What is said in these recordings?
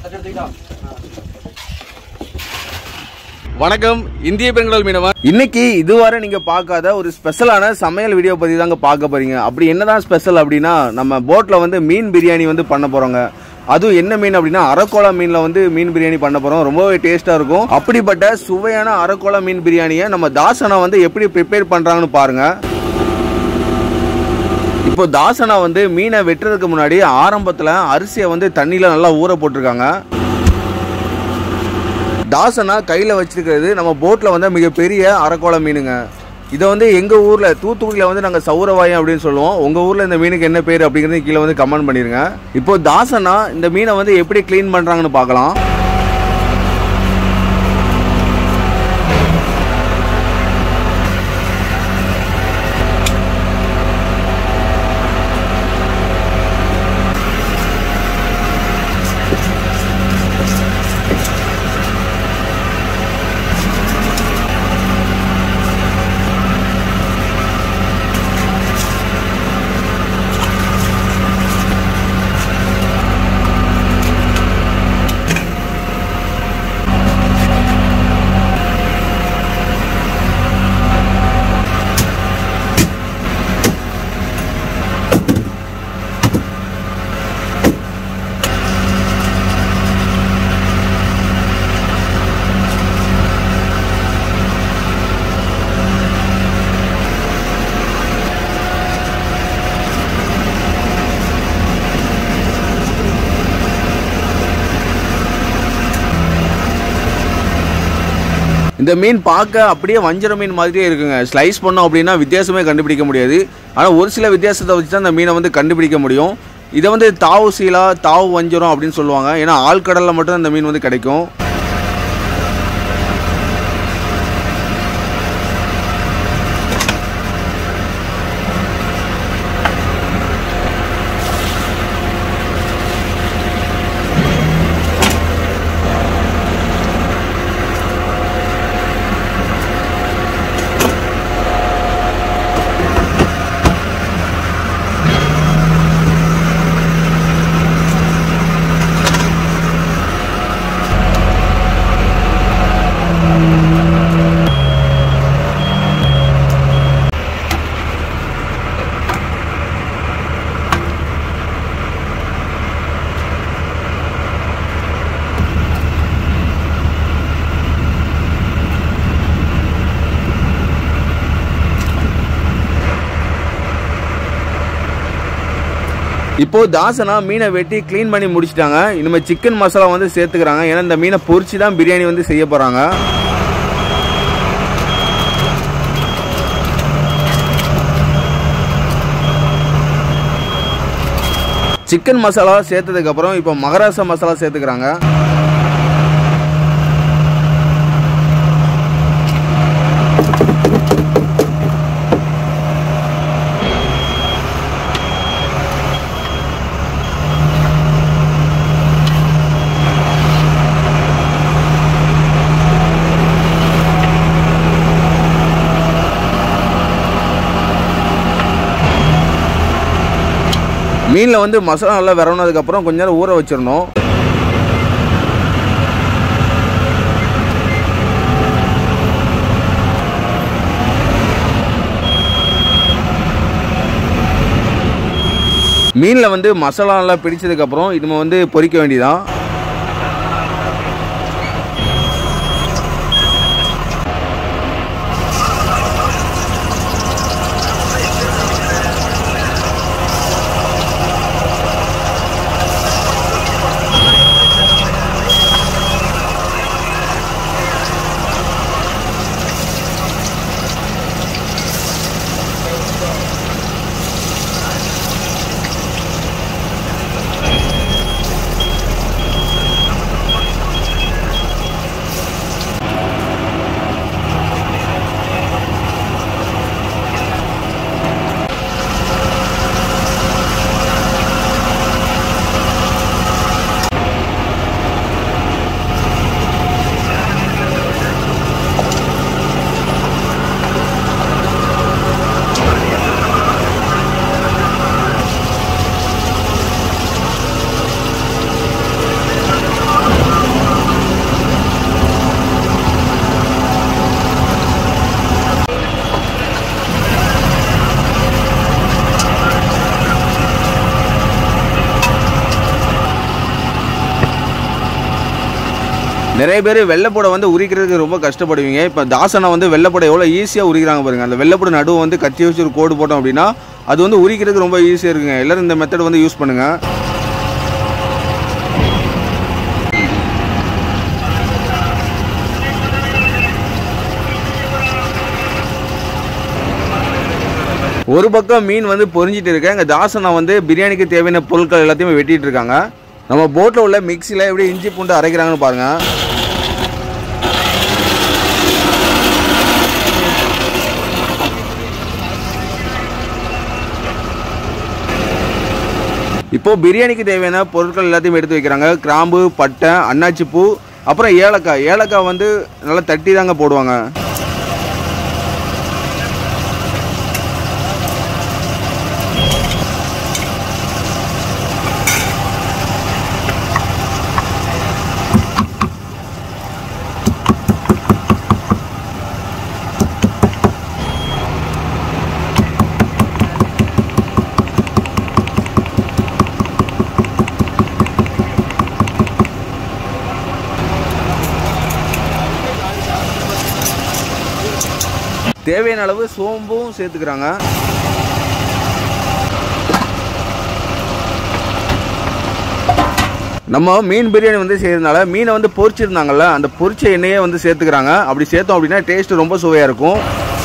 வணக்கம் இந்திய பெண்கள் மீனவன் இன்னைக்கு இதுவரை நீங்க பார்க்காத ஒரு ஸ்பெஷலான சமையல் வீடியோ பத்தி தாங்க பார்க்க போறீங்க அப்படி என்னதான் ஸ்பெஷல் அப்படின்னா நம்ம போட்ல வந்து மீன் பிரியாணி வந்து பண்ண போறோங்க அதுவும் என்ன மீன் அப்படின்னா அரக்கோலா மீன்ல வந்து மீன் பிரியாணி பண்ண போறோம் ரொம்பவே டேஸ்டா இருக்கும் அப்படிப்பட்ட சுவையான அரக்கோலா மீன் பிரியாணியை நம்ம தாசனா வந்து எப்படி ப்ரிப்பேர் பண்றாங்கன்னு பாருங்க இப்போ தாசனா வந்து மீனை வெட்டுறதுக்கு முன்னாடி ஆரம்பத்தில் அரிசியை வந்து தண்ணியில் நல்லா ஊற போட்டிருக்காங்க தாசனா கையில் வச்சிருக்கிறது நம்ம போட்டில் வந்து மிகப்பெரிய அரக்கோள மீனுங்க இதை வந்து எங்கள் ஊரில் தூத்துக்குடியில் வந்து நாங்கள் சௌரவாயம் அப்படின்னு சொல்லுவோம் உங்கள் ஊரில் இந்த மீனுக்கு என்ன பேர் அப்படிங்கிறது கீழே வந்து கமெண்ட் பண்ணிடுங்க இப்போ தாசனா இந்த மீனை வந்து எப்படி க்ளீன் பண்ணுறாங்கன்னு பார்க்கலாம் இந்த மீன் பார்க்க அப்படியே வஞ்சர மீன் மாதிரியே இருக்குங்க ஸ்லைஸ் பண்ணோம் அப்படின்னா வித்தியாசமே கண்டுபிடிக்க முடியாது ஆனால் ஒரு சில வித்தியாசத்தை வச்சு தான் இந்த மீனை வந்து கண்டுபிடிக்க முடியும் இதை வந்து தாவு சீலா தாவு வஞ்சரம் அப்படின்னு சொல்லுவாங்க ஏன்னா ஆழ்கடலில் மட்டும் இந்த மீன் வந்து கிடைக்கும் இப்போ தாசனா மீனை வெட்டி க்ளீன் பண்ணி முடிச்சிட்டாங்க இனிமேல் சிக்கன் மசாலா வந்து சேர்த்துக்கிறாங்க ஏன்னா இந்த மீனை பொரிச்சு தான் பிரியாணி வந்து செய்ய போகிறாங்க சிக்கன் மசாலா சேர்த்ததுக்கு அப்புறம் இப்போ மகாராஷ்டிரா மசாலா சேர்த்துக்கிறாங்க மீனில் வந்து மசாலா நல்லா விரவுனதுக்கப்புறம் கொஞ்ச நேரம் ஊற வச்சிடணும் மீனில் வந்து மசாலா நல்லா பிடிச்சதுக்கப்புறம் இது வந்து பொரிக்க வேண்டியதான் நிறைய பேர் வெள்ளைப்பூடை வந்து உரிக்கிறதுக்கு ரொம்ப கஷ்டப்படுவீங்க இப்போ தாசனை வந்து வெள்ளைப்பூடை எவ்வளோ ஈஸியாக உரிக்கிறாங்க பாருங்க அந்த வெள்ளைப்பூடை நடுவு வந்து கத்தி வச்சு ஒரு கோடு போட்டோம் அப்படின்னா அது வந்து உரிக்கிறதுக்கு ரொம்ப ஈஸியாக இருக்குங்க எல்லாரும் இந்த மெத்தட் வந்து யூஸ் பண்ணுங்க ஒரு பக்கம் மீன் வந்து பொரிஞ்சிட்டு இருக்கேன் இங்கே தாசனா வந்து பிரியாணிக்கு தேவையான பொருட்கள் எல்லாத்தையுமே வெட்டிட்டு இருக்காங்க நம்ம போட்டில் உள்ள மிக்சியில் எப்படி இஞ்சி பூண்டு அரைக்கிறாங்கன்னு பாருங்க இப்போ பிரியாணிக்கு தேவையான பொருட்கள் எல்லாத்தையும் எடுத்து வைக்கிறாங்க கிராம்பு பட்டை அன்னாச்சி பூ அப்புறம் ஏலக்காய் ஏலக்காய் வந்து நல்லா தட்டி தாங்க போடுவாங்க தேவையான அளவு சோம்பும் சேர்த்துக்கிறாங்க நம்ம மீன் பிரியாணி வந்து செய்யறதுனால மீனை வந்து பொரிச்சிருந்தாங்கல்ல அந்த பொரிச்ச எண்ணெயே வந்து சேர்த்துக்கிறாங்க அப்படி சேர்த்தோம் அப்படின்னா டேஸ்ட் ரொம்ப சுவையாக இருக்கும்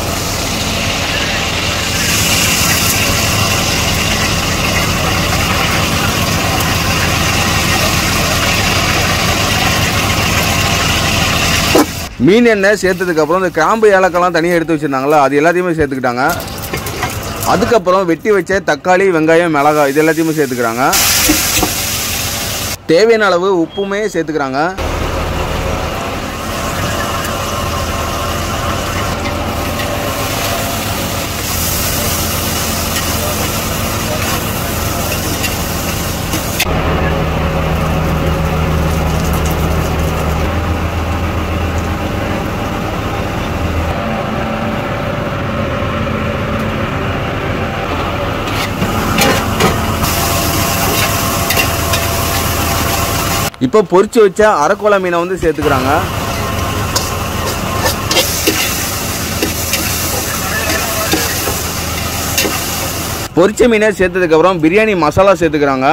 மீன் எண்ணெய் சேர்த்ததுக்கு அப்புறம் இந்த கிராம்பு ஏலக்கெல்லாம் தனியாக எடுத்து வச்சிருந்தாங்களா அது எல்லாத்தையுமே சேர்த்துக்கிட்டாங்க அதுக்கப்புறம் வெட்டி வச்ச தக்காளி வெங்காயம் மிளகாய் இது எல்லாத்தையுமே சேர்த்துக்கிறாங்க தேவையான அளவு உப்புமே சேர்த்துக்கிறாங்க இப்போ பொரிச்சு வச்ச அரைக்கோள மீனை வந்து சேர்த்துக்கிறாங்க பொரிச்ச மீனை சேர்த்ததுக்கு அப்புறம் பிரியாணி மசாலா சேர்த்துக்கிறாங்க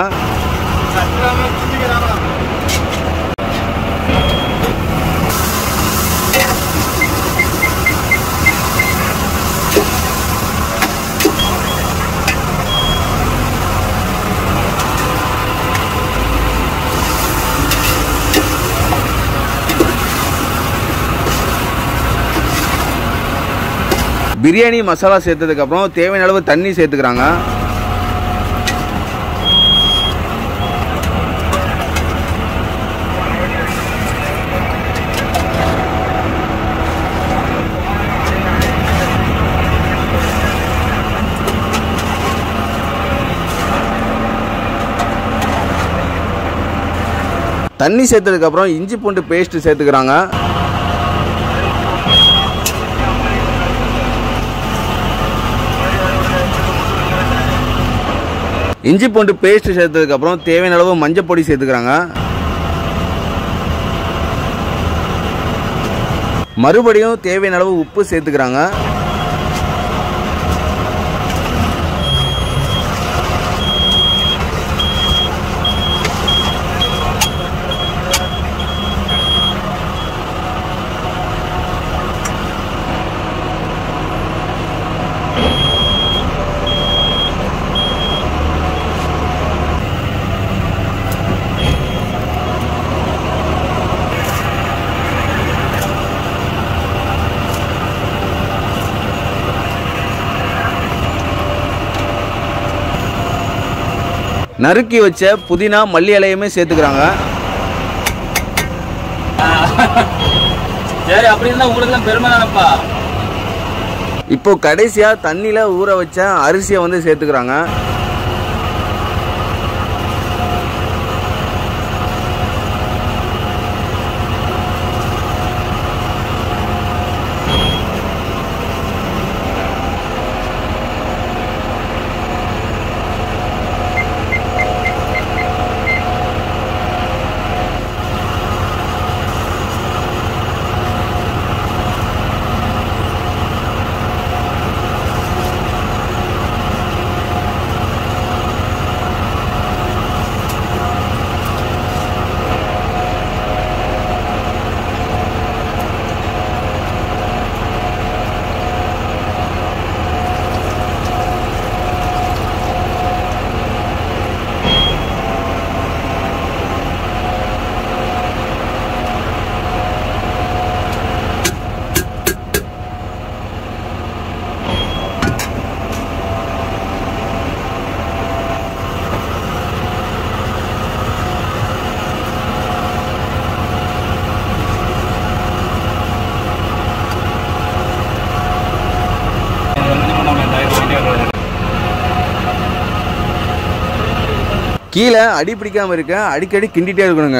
பிரியாணி மசாலா சேர்த்ததுக்கு அப்புறம் தேவையான அளவு தண்ணி சேர்த்துக்கிறாங்க தண்ணி சேர்த்ததுக்கு அப்புறம் இஞ்சி பூண்டு பேஸ்ட் சேர்த்துக்கிறாங்க இஞ்சி பூண்டு பேஸ்ட் சேர்த்ததுக்கு அப்புறம் தேவையான அளவு மஞ்சள் பொடி சேர்த்துக்கிறாங்க மறுபடியும் தேவையான அளவு உப்பு சேர்த்துக்கிறாங்க நறுக்கி வச்ச புதினா மல்லி இலையுமே சேர்த்துக்கிறாங்க சரி அப்படி இருந்தா உங்களுக்கு தான் பெருமை தானப்பா இப்போ கடைசியா தண்ணியில ஊற வச்ச அரிசியை வந்து சேர்த்துக்கிறாங்க கீழே அடி பிடிக்காம இருக்க அடிக்கடி கிண்டிட்டே இருக்கணுங்க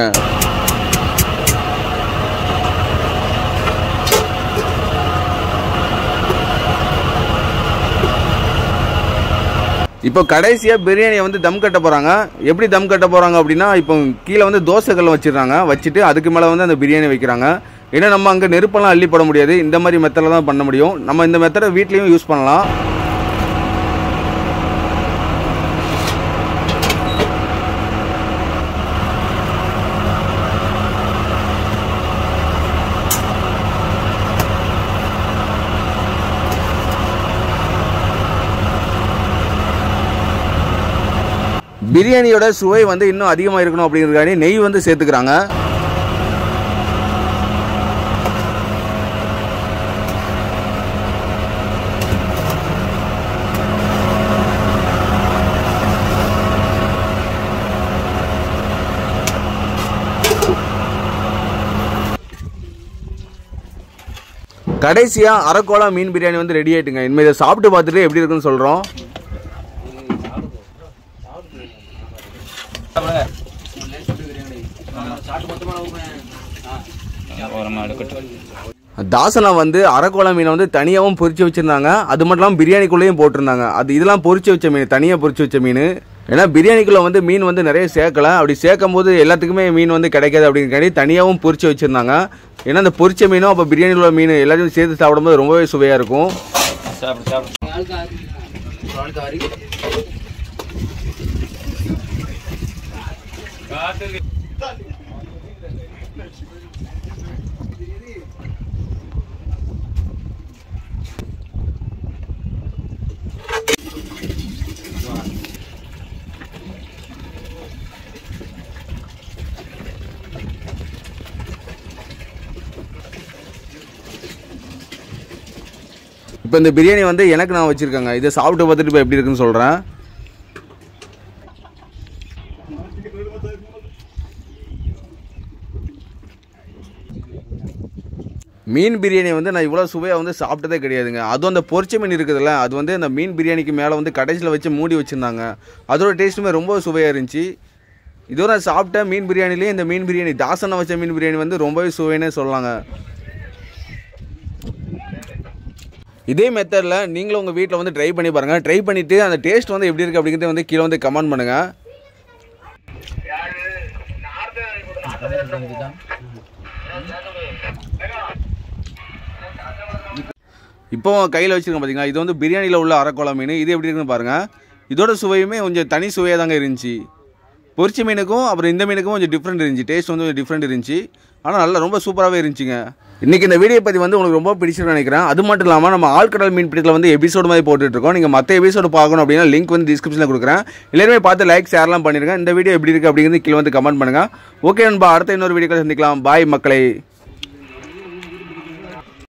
இப்போ கடைசியாக பிரியாணியை வந்து தம் கட்ட போகிறாங்க எப்படி தம் கட்ட போகிறாங்க அப்படின்னா இப்போ கீழே வந்து தோசைக்கல் வச்சிடுறாங்க வச்சுட்டு அதுக்கு மேலே வந்து அந்த பிரியாணி வைக்கிறாங்க ஏன்னா நம்ம அங்கே நெருப்பெல்லாம் அள்ளி போட முடியாது இந்த மாதிரி மெத்தடில் தான் பண்ண முடியும் நம்ம இந்த மெத்தடை வீட்லேயும் யூஸ் பண்ணலாம் பிரியாணியோட சுவை வந்து இன்னும் அதிகமாக இருக்கணும் அப்படிங்கிறதுக்காண்டி நெய் வந்து சேர்த்துக்கிறாங்க கடைசியா அரக்கோலா மீன் பிரியாணி வந்து ரெடி ஆயிட்டுங்க இனிமேல் இதை சாப்பிட்டு பார்த்துட்டு எப்படி இருக்குன்னு சொல்றோம் ஓரமா எடுக்கட்டும் தாசனா வந்து அரக்கோலா மீனை வந்து தனியாகவும் பொரிச்சு வச்சிருந்தாங்க அது மட்டும் இல்லாமல் பிரியாணிக்குள்ளேயும் போட்டிருந்தாங்க அது இதெல்லாம் பொரிச்சு வச்ச மீன் தனியாக பொரிச்சு வச்ச மீன் ஏன்னா பிரியாணிக்குள்ள வந்து மீன் வந்து நிறைய சேர்க்கல அப்படி சேர்க்கும் போது எல்லாத்துக்குமே மீன் வந்து கிடைக்காது அப்படிங்கிறக்காண்டி தனியாகவும் பொரிச்சு வச்சிருந்தாங்க ஏன்னா அந்த பொரிச்ச மீனும் அப்போ பிரியாணியில் உள்ள மீன் எல்லாத்தையும் சேர்த்து சாப்பிடும்போது ரொம்பவே சுவையாக இருக்கும் சாப்பிடு சாப்பிடு இப்போ இந்த பிரியாணி வந்து எனக்கு நான் வச்சிருக்கேங்க இதை சாப்பிட்டு பார்த்துட்டு இப்போ எப்படி இருக்குன்னு சொல்கிறேன் மீன் பிரியாணி வந்து நான் இவ்வளோ சுவையாக வந்து சாப்பிட்டதே கிடையாதுங்க அதுவும் அந்த பொரிச்ச மீன் இருக்குதுல்ல அது வந்து அந்த மீன் பிரியாணிக்கு மேலே வந்து கடைசியில் வச்சு மூடி வச்சுருந்தாங்க அதோட டேஸ்ட்டுமே ரொம்ப சுவையாக இருந்துச்சு இதுவரை நான் சாப்பிட்ட மீன் பிரியாணிலேயே இந்த மீன் பிரியாணி தாசனை வச்ச மீன் பிரியாணி வந்து ரொம்பவே சுவைன்னே சொல்லலாங்க இதே மெத்தடில் நீங்களும் உங்கள் வீட்டில் வந்து ட்ரை பண்ணி பாருங்கள் ட்ரை பண்ணிவிட்டு அந்த டேஸ்ட் வந்து எப்படி இருக்குது அப்படிங்கிறத வந்து கீழே வந்து கமெண்ட் பண்ணுங்கள் இப்போ கையில் வச்சுருக்கோம் பார்த்தீங்களா இது வந்து பிரியாணியில் உள்ள அரக்கோலா மீன் இது எப்படி இருக்குன்னு பாருங்கள் இதோட சுவையுமே கொஞ்சம் தனி சுவையாக தாங்க இருந்துச்சு பொரிச்ச மீனுக்கும் அப்புறம் இந்த மீனுக்கும் கொஞ்சம் டிஃப்ரெண்ட் இருந்துச்சு டேஸ்ட் வந்து கொஞ்சம் டிஃப்ரெண்ட் இருந்துச்சு ஆனால் நல்லா ரொம்ப சூப்பராகவே இருந்துச்சுங்க இன்றைக்கி இந்த வீடியோ பற்றி வந்து உங்களுக்கு ரொம்ப பிடிச்சிருக்குன்னு நினைக்கிறேன் அது மட்டும் இல்லாமல் நம்ம ஆழ்கடல் மீன் பிடித்தில் வந்து எபிசோடு மாதிரி போட்டுட்டு இருக்கோம் நீங்கள் மற்ற எபிசோடு பார்க்கணும் அப்படின்னா லிங்க் வந்து டிஸ்கிரிப்ஷனில் கொடுக்குறேன் எல்லாருமே பார்த்து லைக் ஷேர்லாம் பண்ணிருங்க இந்த வீடியோ எப்படி இருக்குது அப்படிங்கிறது கீழே வந்து கமெண்ட் பண்ணுங்கள் ஓகே நண்பா அடுத்த இன்னொரு வீடியோ சந்திக்கலாம் பாய் மக்களே